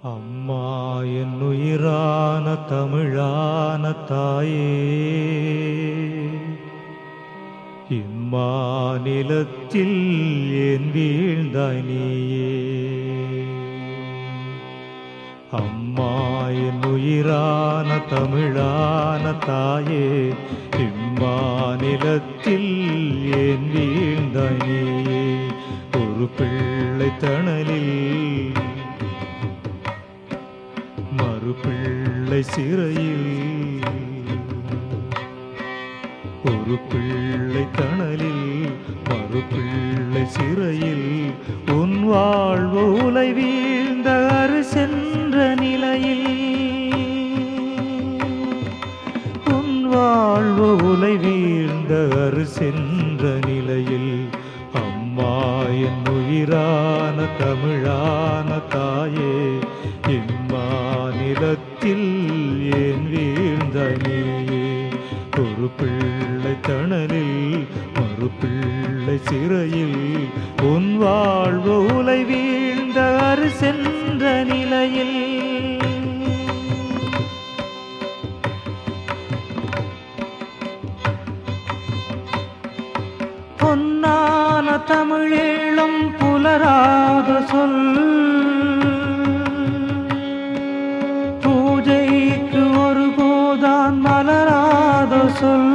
அம்மா என் உயிரான தமிழான தாயே இம்மாநிலத்தில் ஏன் வீழ்ந்தாய் நீயே அம்மா என் உயிரான தமிழான தாயே இம்மாநிலத்தில் ஏன் வீழ்ந்தாய் நீயே ஒரு பிள்ளை தணலில் மறுபிள்ளை சிறையில் ஒரு பிள்ளை தணலில் மறுபிள்ளை சிறையில் உன் வாழ்வு உலை வீழ்ந்த அரு சென்ற நிலையில் உன் வாழ்வு உலை வீழ்ந்த அரு சென்ற நிலையில் அம்மா என் உயிரான தமிழான தாயே இம்மாநிலத்தில் ஏன் வீழ்ந்த நீயே ஒரு பிள்ளை தணலில் மறு பிள்ளை சிறையில் உன் வாழ்வு உலை வீழ்ந்த அரு சென்ற நிலையில் பொன்னான தமிழீழம் புலராத சொல் பூஜைக்கு ஒரு போதான் மலராத சொல்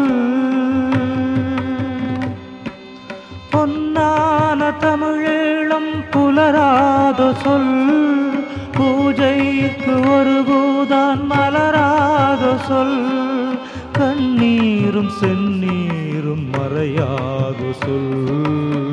பொன்னான தமிழீழம் புலராத சொல் பூஜைக்கு ஒரு போதான் மலராத சொல் கண்ணீரும் செந்நீரும் மறையாத சொல்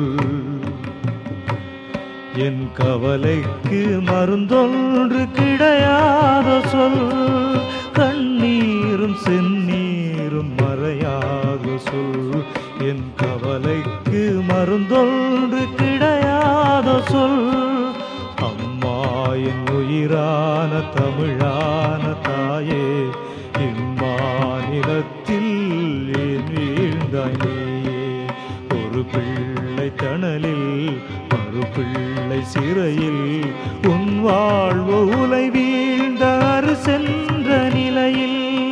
என் கவலைக்கு மருந்தொன்று கிடையாத சொல் கண்ணீரும் செந்நீரும் மறையாத சொல் என் கவலைக்கு மருந்தொன்று கிடையாத சொல் அம்மா என் உயிரான தமிழான தாயே இம்மாநிலத்தில் ஏன் வீழ்ந்தாய் நீயே ஒரு பிள்ளை தணலில் மறு பிள்ளை சிறையில் உன் வாழ்வு உலை வீழ்ந்த அரு சென்ற நிலையில்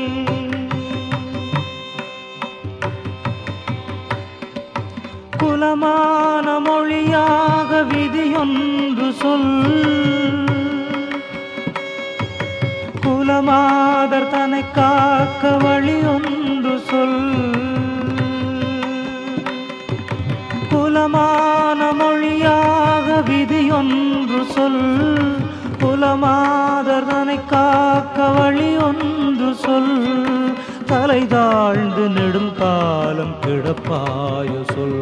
குலமான மொழியாக விதியொன்று சொல் குலமாதர் தன்னை காக்க வழி ஒன்று சொல் குலமான மொழியாக விதியொன்று சொல் குலமாதர் தன்னை காக்க வழி ஒன்று சொல் தலை தாழ்ந்து நெடும் காலம் கிடப்பாய சொல்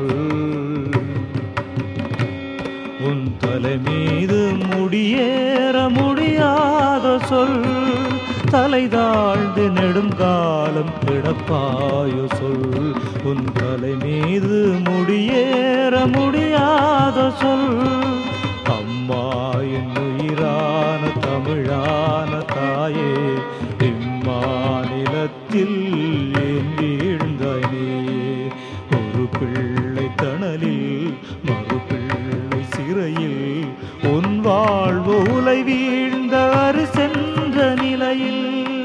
உன் தலை மீது முடியேற முடியாத சொல் தலை தாழ்ந்து நெடுங்காலம் கிடப்பாய சொல் உன் தலை மீது முடியேற முடியாத சொல் அம்மா என் உயிரான தமிழான தாயே இம்மாநிலத்தில் ஏன் வீழ்ந்தாய் நீயே ஒரு பிள்ளை தணலில் மறு பிள்ளை சிறையில் உன் வாழ்வு உலை வீழ்ந்த அரு சென்ற நிலையில்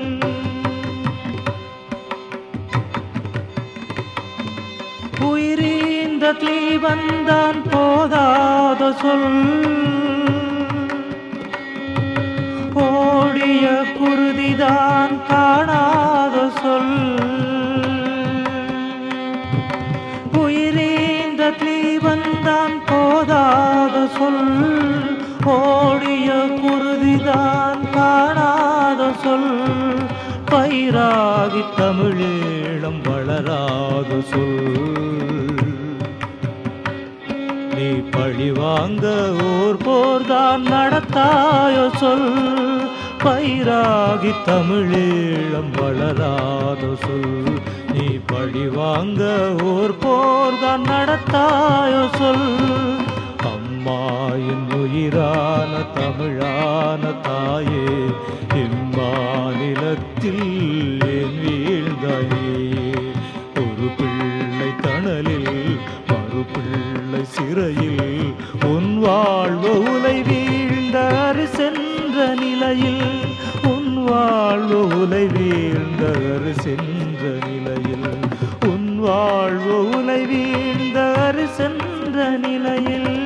உயிரீந்த தீபந்தான் போதாத சொல் ஓடிய குருதிதான் காணாத சொல் உயிரீந்த தீபந்தான் போதாத சொல் ஓடிய குருதிதான் காணாத சொல் பயிராகி தமிழீழம் வளராத சொல் நீ பழி வாங்க ஓர் போர்தான் நடத்தாயோ சொல் பயிராகி தமிழீழம் வளராத சொல் நீ பழி வாங்க ஓர் போர்தான் நடத்தாயோ சொல் அம்மா என் உயிரான தமிழான தாயே இம்மாநிலத்தில் ஏன் வீழ்ந்தாயே ஒரு பிள்ளை தணலில் மறு பிள்ளை சிறையில் உன் வாழ்வு உலை வீழ்ந்தாறு சென்ற நிலையில் உலை வீழ்ந்தவர் சென்ற நிலையில் உன் வாழ்வு உலை வீழ்ந்தவர் சென்ற நிலையில்